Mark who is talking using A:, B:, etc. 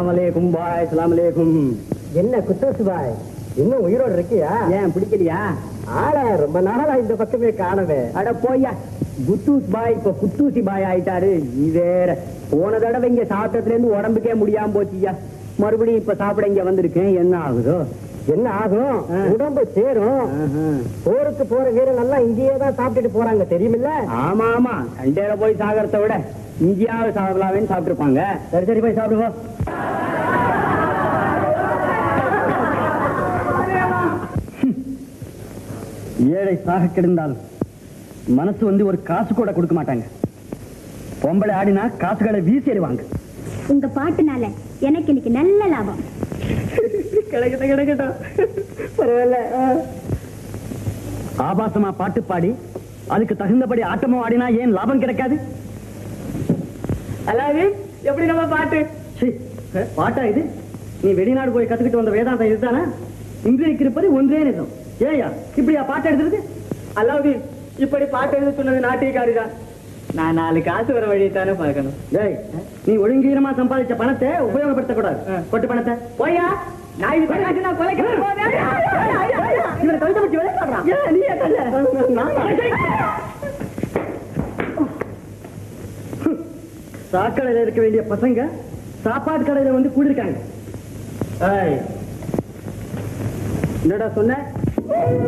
A: சலாம் அலைக்கும் பாய் சலாம் அலைக்கும்
B: என்ன குத்தோசு பாய் இன்னும் உயிரோடு இருக்கியா
A: ஏன் பிடிக்கலையா
B: ஆள ரொம்ப நாளா இந்த பக்கமே காணவே
A: அட போய்யா குத்தூஸ் பாய் இப்ப குத்தூசி பாய் ஆயிட்டாரு நீ வேற போன தடவை இங்க சாப்பிட்டதுல இருந்து உடம்புக்கே முடியாம போச்சுயா மறுபடியும் இப்ப சாப்பிட இங்க வந்திருக்கேன் என்ன ஆகுதோ
B: என்ன ஆகும்
A: ஆ.
B: உடம்பு சேரும் போருக்கு போற வீரன் எல்லாம் இங்கேயே தான் சாப்பிட்டுட்டு போறாங்க தெரியுமில்ல
A: ஆமா ஆமா சண்டையில போய் சாகறத விட இங்கேயாவது சாப்பிடலாமேன்னு சாப்பிட்டுருப்பாங்க
B: சரி சரி போய் சாப்பிடுவோம்
A: ஏழை சாக கிடந்தாலும் மனசு வந்து ஒரு காசு கூட கொடுக்க மாட்டாங்க பொம்பளை ஆடினா காசுகளை வீசிடுவாங்க
C: உங்க பாட்டுனால எனக்கு இன்னைக்கு நல்ல லாபம்
A: கிடைக்கட்டும் கிடைக்கட்டும் பரவாயில்ல ஆபாசமா பாட்டு பாடி அதுக்கு தகுந்தபடி ஆட்டமும் ஆடினா ஏன் லாபம் கிடைக்காது அல்லாது எப்படி நம்ம பாட்டு பாட்டா இது நீ வெளிநாடு போய் கத்துக்கிட்டு வந்த வேதாந்தம் இதுதானா இன்றைக்கு இருப்பது ஒன்றே நிதம் ஏயா இப்படியா பாட்டு எடுத்துருக்கு அல்லாவது இப்படி பாட்டு எழுத சொன்னது நாட்டியக்காரிதான் நான் நாலு காசு வர வழியை தானே பார்க்கணும் டேய் நீ ஒழுங்கீனமா சம்பாதிச்ச பணத்தை உபயோகப்படுத்த கூடாது கொட்டு பணத்தை போயா நான் இது கொலை நான் கொலை இவரை கவிதை பற்றி விளையாடுறான் நீ சாக்கடையில இருக்க வேண்டிய பசங்க சாப்பாடு கடையில வந்து கூடிருக்காங்க என்னடா சொன்ன